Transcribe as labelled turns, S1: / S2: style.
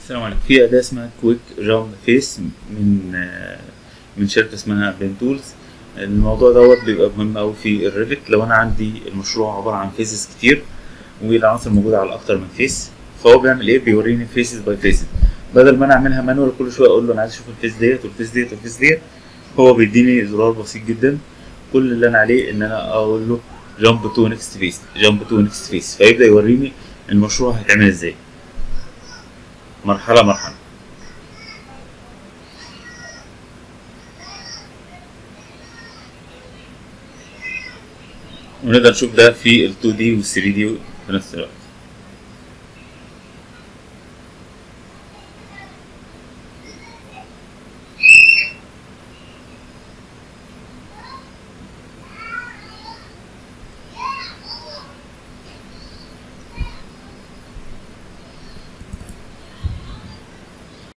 S1: السلام عليكم في اداه اسمها كويك جامب فيس من آه، من شركه اسمها بين تولز الموضوع دوت بيبقى مهم قوي في الريفت لو انا عندي المشروع عباره عن فيسز كتير والعناصر موجوده على اكتر من فيس فهو بيعمل ايه بيوريني فيسز باي فيسز بدل ما انا اعملها مانوال كل شويه اقول له انا عايز اشوف الفيس ديت والفيس ديت والفيس ديت هو بيديني زرار بسيط جدا كل اللي انا عليه ان انا اقول له جامب تو نيكست فيس جامب تو نيكست فيس فيبدا يوريني المشروع هيتعمل ازاي مرحله مرحله ونقدر نشوف ده في ال 2 دي وال 3 دي في نفس الوقت